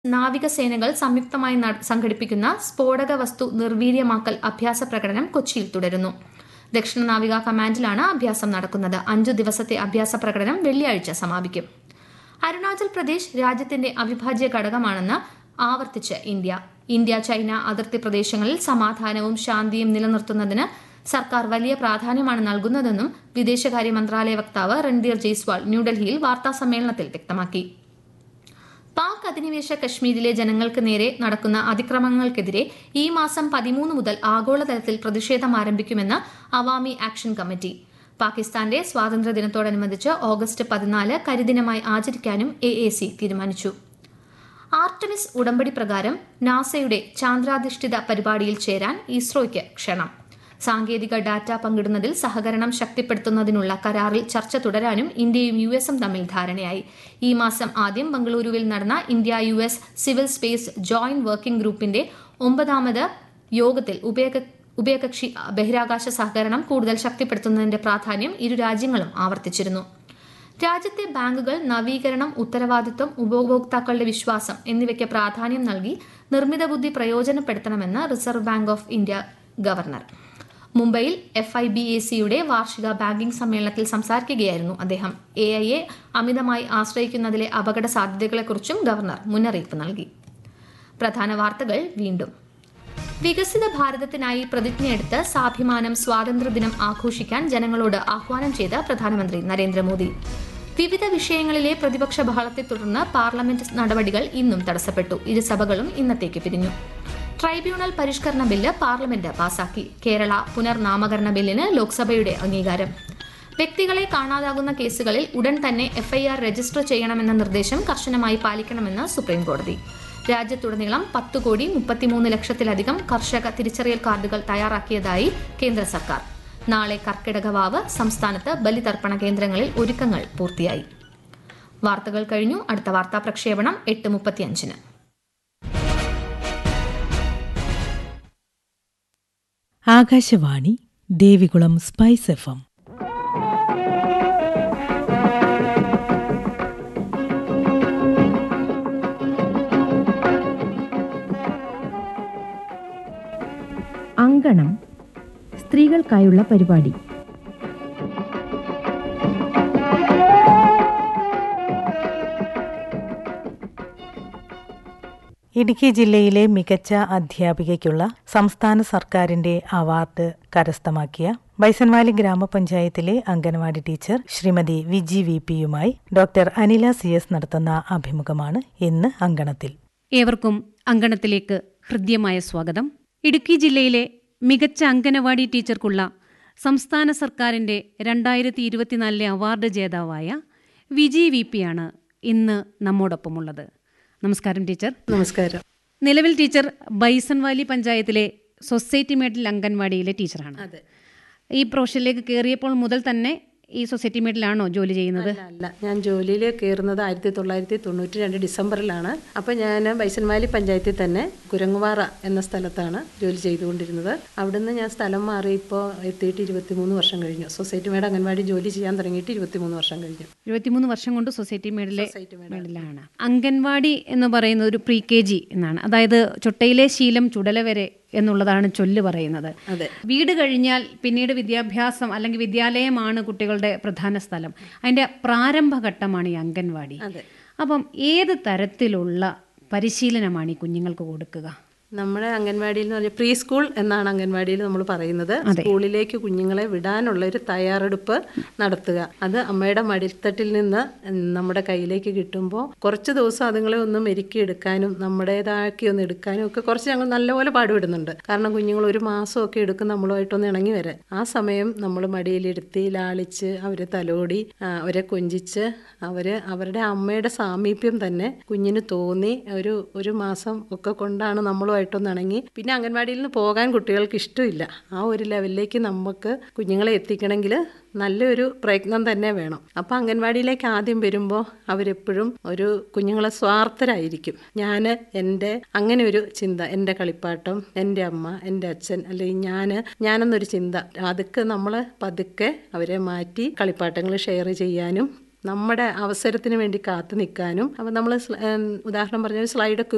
നാവികസേനകൾ സംയുക്തമായി നട- സംഘടിപ്പിക്കുന്ന സ്ഫോടക വസ്തു നിർവീര്യമാക്കൽ അഭ്യാസ പ്രകടനം കൊച്ചിയിൽ തുടരുന്നു ദക്ഷിണ നാവിക കമാൻഡിലാണ് അഭ്യാസം നടക്കുന്നത് അഞ്ചു ദിവസത്തെ അഭ്യാസ പ്രകടനം വെള്ളിയാഴ്ച സമാപിക്കും അരുണാചൽ പ്രദേശ് രാജ്യത്തിന്റെ അവിഭാജ്യ ഘടകമാണെന്ന് ആവർത്തിച്ച് ഇന്ത്യ ഇന്ത്യ ചൈന അതിർത്തി പ്രദേശങ്ങളിൽ സമാധാനവും ശാന്തിയും നിലനിർത്തുന്നതിന് സർക്കാർ വലിയ പ്രാധാന്യമാണ് നൽകുന്നതെന്നും വിദേശകാര്യ മന്ത്രാലയ വക്താവ് രൺധീർ ജയ്സ്വാൾ ന്യൂഡൽഹിയിൽ വാർത്താസമ്മേളനത്തിൽ വ്യക്തമാക്കി പാക് അധിനിവേശ കശ്മീരിലെ ജനങ്ങൾക്ക് നേരെ നടക്കുന്ന അതിക്രമങ്ങൾക്കെതിരെ ഈ മാസം പതിമൂന്ന് മുതൽ ആഗോളതലത്തിൽ പ്രതിഷേധം ആരംഭിക്കുമെന്ന് അവാമി ആക്ഷൻ കമ്മിറ്റി പാകിസ്ഥാന്റെ സ്വാതന്ത്ര്യദിനത്തോടനുബന്ധിച്ച് ഓഗസ്റ്റ് പതിനാല് കരിദിനമായി ആചരിക്കാനും എ എ സി തീരുമാനിച്ചു ആർട്ടമിസ് ഉടമ്പടി പ്രകാരം നാസയുടെ ചാന്ദ്രാധിഷ്ഠിത പരിപാടിയിൽ ചേരാൻ ഇസ്രോയ്ക്ക് ക്ഷണം സാങ്കേതിക ഡാറ്റ പങ്കിടുന്നതിൽ സഹകരണം ശക്തിപ്പെടുത്തുന്നതിനുള്ള കരാറിൽ ചർച്ച തുടരാനും ഇന്ത്യയും യു എസും തമ്മിൽ ധാരണയായി ഈ മാസം ആദ്യം ബംഗളൂരുവിൽ നടന്ന India U S civil space joint working ഗ്രൂപ്പിന്റെ ഒമ്പതാമത് യോഗത്തിൽ ഉഭയക ഉഭയകക്ഷി ബഹിരാകാശ സഹകരണം കൂടുതൽ ശക്തിപ്പെടുത്തുന്നതിന്റെ പ്രാധാന്യം ഇരു രാജ്യങ്ങളും ആവർത്തിച്ചിരുന്നു രാജ്യത്തെ ബാങ്കുകൾ നവീകരണം ഉത്തരവാദിത്വം ഉപഭോക്താക്കളുടെ വിശ്വാസം എന്നിവയ്ക്ക് പ്രാധാന്യം നൽകി നിർമ്മിത ബുദ്ധി പ്രയോജനപ്പെടുത്തണമെന്ന് reserve bank of India governor മുംബൈയിൽ എഫ് ഐ ബി എ സിയുടെ വാർഷിക ബാങ്കിംഗ് സമ്മേളനത്തിൽ സംസാരിക്കുകയായിരുന്നു അദ്ദേഹം എ ഐ എ അമിതമായി ആശ്രയിക്കുന്നതിലെ അപകട സാധ്യതകളെക്കുറിച്ചും ഗവർണർ മുന്നറിയിപ്പ് നൽകി പ്രധാന വാർത്തകൾ വീണ്ടും വികസിത ഭാരതത്തിനായി പ്രതിജ്ഞയെടുത്ത് സ്വാഭിമാനം സ്വാതന്ത്ര്യദിനം ആഘോഷിക്കാൻ ജനങ്ങളോട് ആഹ്വാനം ചെയ്ത് പ്രധാനമന്ത്രി നരേന്ദ്രമോദി വിവിധ വിഷയങ്ങളിലെ പ്രതിപക്ഷ ബഹളത്തെ തുടർന്ന് പാർലമെന്റ് നടപടികൾ ഇന്നും തടസ്സപ്പെട്ടു ഇരുസഭകളും ഇന്നത്തേക്ക് പിരിഞ്ഞു ട്രൈബ്യൂണൽ പരിഷ്കരണ ബില്ല് പാർലമെന്റ് പാസാക്കി കേരള പുനർനാമകരണ ബില്ലിന് ലോക്സഭയുടെ അംഗീകാരം വ്യക്തികളെ കാണാതാകുന്ന കേസുകളിൽ ഉടൻ തന്നെ എഫ്ഐആർ രജിസ്റ്റർ ചെയ്യണമെന്ന നിർദ്ദേശം കർശനമായി പാലിക്കണമെന്ന് സുപ്രീംകോടതി രാജ്യത്തുടനീളം പത്ത് കോടി മുപ്പത്തിമൂന്ന് ലക്ഷത്തിലധികം കർഷക തിരിച്ചറിയൽ കാർഡുകൾ തയ്യാറാക്കിയതായി കേന്ദ്ര സർക്കാർ നാളെ കർക്കിടക വാവ് സംസ്ഥാനത്ത് ബലിതർപ്പണ കേന്ദ്രങ്ങളിൽ ഒരുക്കങ്ങൾ പൂർത്തിയായി വാർത്തകൾ കഴിഞ്ഞു അടുത്ത വാർത്താ പ്രക്ഷേപണം എട്ട് മുപ്പത്തിയഞ്ചിന് Akashvani Devikulam spice F M Ankanam സ്ത്രീകൾക്കായുള്ള പരിപാടി ഇടുക്കി ജില്ലയിലെ മികച്ച അധ്യാപികയ്ക്കുള്ള സംസ്ഥാന സർക്കാരിന്റെ അവാർഡ് കരസ്ഥമാക്കിയ ബൈസൻവാലി ഗ്രാമപഞ്ചായത്തിലെ അംഗനവാടി ടീച്ചർ ശ്രീമതി വിജി വി പിയുമായി ഡോക്ടർ അനില സി എസ് നടത്തുന്ന അഭിമുഖമാണ് ഇന്ന് അങ്കണത്തിൽ ഏവർക്കും അങ്കണത്തിലേക്ക് ഹൃദ്യമായ സ്വാഗതം ഇടുക്കി ജില്ലയിലെ മികച്ച അങ്കനവാടി ടീച്ചർക്കുള്ള സംസ്ഥാന സർക്കാരിന്റെ രണ്ടായിരത്തി ഇരുപത്തിനാലിലെ അവാർഡ് ജേതാവായ വിജി വി പിയാണ് ഇന്ന് നമ്മോടൊപ്പമുള്ളത് നമസ്കാരം ടീച്ചർ നമസ്കാരം നിലവിൽ ടീച്ചർ ബൈസൺവാലി പഞ്ചായത്തിലെ സൊസൈറ്റി മേഡിൽ അംഗൻവാടിയിലെ ടീച്ചറാണ് അതെ ഈ പ്രൊഫഷനിലേക്ക് കയറിയപ്പോൾ മുതൽ തന്നെ ഈ സൊസൈറ്റി മേഡിലാണോ ജോലി ചെയ്യുന്നത് അല്ല അല്ല ഞാൻ ജോലിയിൽ കയറുന്നത് ആയിരത്തി തൊള്ളായിരത്തി തൊണ്ണൂറ്റി രണ്ട് ഡിസംബറിലാണ് അപ്പോൾ ഞാൻ ബൈസൻവാലി പഞ്ചായത്തിൽ തന്നെ കുരങ്ങുവാറ എന്ന സ്ഥലത്താണ് ജോലി ചെയ്തുകൊണ്ടിരുന്നത് അവിടുന്ന് ഞാൻ സ്ഥലം മാറി ഇപ്പോൾ എത്തിയിട്ട് ഇരുപത്തിമൂന്ന് വർഷം കഴിഞ്ഞു സൊസൈറ്റി മേഡ് അംഗൻവാടി ജോലി ചെയ്യാൻ തുടങ്ങിയിട്ട് ഇരുപത്തിമൂന്ന് വർഷം കഴിഞ്ഞു ഇരുപത്തിമൂന്ന് വർഷം കൊണ്ട് സൊസൈറ്റി മേഡിലെ മേഡിലാണ് അംഗൻവാടി എന്ന് പറയുന്നത് ഒരു പ്രീ കെ ജി എന്നാണ് അതായത് ചൊട്ടയിലെ ശീലം ചുടല വരെ എന്നുള്ളതാണ് ചൊല്ല് പറയുന്നത് അതെ വീട് കഴിഞ്ഞാൽ പിന്നീട് വിദ്യാഭ്യാസം അല്ലെങ്കിൽ വിദ്യാലയമാണ് കുട്ടികളുടെ പ്രധാന സ്ഥലം അതിൻ്റെ പ്രാരംഭഘട്ടമാണ് ഈ അംഗൻവാടി അതെ അപ്പം ഏത് തരത്തിലുള്ള പരിശീലനമാണ് ഈ കുഞ്ഞുങ്ങൾക്ക് കൊടുക്കുക നമ്മുടെ അംഗൻവാടിയിൽ എന്ന് പറഞ്ഞാൽ പ്രീ സ്കൂൾ എന്നാണ് അംഗൻവാടിയിൽ നമ്മൾ പറയുന്നത് സ്കൂളിലേക്ക് കുഞ്ഞുങ്ങളെ വിടാനുള്ള ഒരു തയ്യാറെടുപ്പ് നടത്തുക അത് അമ്മയുടെ മടിത്തട്ടിൽ നിന്ന് നമ്മുടെ കയ്യിലേക്ക് കിട്ടുമ്പോൾ കുറച്ച് ദിവസം അതുങ്ങളെ ഒന്ന് മെരുക്കിയെടുക്കാനും നമ്മുടേതാക്കി ഒന്ന് എടുക്കാനും ഒക്കെ കുറച്ച് ഞങ്ങൾ നല്ലപോലെ പാടുപെടുന്നുണ്ട് കാരണം കുഞ്ഞുങ്ങൾ ഒരു മാസമൊക്കെ എടുക്കും നമ്മളുമായിട്ടൊന്ന് ഇണങ്ങി വരാൻ ആ സമയം നമ്മൾ മടിയിലിരുത്തി ലാളിച്ച് അവരെ തലോടി ആ, അവരെ കൊഞ്ചിച്ച് അവര് അവരുടെ അമ്മയുടെ സാമീപ്യം തന്നെ കുഞ്ഞിന് തോന്നി ഒരു ഒരു മാസം ഒക്കെ കൊണ്ടാണ് നമ്മളുമായിട്ടൊന്ന് ഇണങ്ങി പിന്നെ അംഗൻവാടിയിൽ നിന്ന് പോകാൻ കുട്ടികൾക്ക് ഇഷ്ടമില്ല ആ ഒരു ലെവലിലേക്ക് നമുക്ക് കുഞ്ഞുങ്ങളെ എത്തിക്കണമെങ്കിൽ നല്ലൊരു പ്രയത്നം തന്നെ വേണം അപ്പോൾ അംഗൻവാടിയിലേക്ക് ആദ്യം വരുമ്പോൾ അവരെപ്പോഴും ഒരു കുഞ്ഞുങ്ങളെ സ്വാർത്ഥരായിരിക്കും ഞാൻ എൻ്റെ അങ്ങനെ ഒരു ചിന്ത എൻ്റെ കളിപ്പാട്ടം എൻ്റെ അമ്മ എൻ്റെ അച്ഛൻ അല്ലെങ്കിൽ ഞാൻ ഞാനെന്നൊരു ചിന്ത അതൊക്കെ നമ്മൾ പതുക്കെ അവരെ മാറ്റി കളിപ്പാട്ടങ്ങൾ ഷെയർ ചെയ്യാനും നമ്മുടെ അവസരത്തിന് വേണ്ടി കാത്തു നിൽക്കാനും അപ്പം നമ്മൾ ഉദാഹരണം പറഞ്ഞ സ്ലൈഡൊക്കെ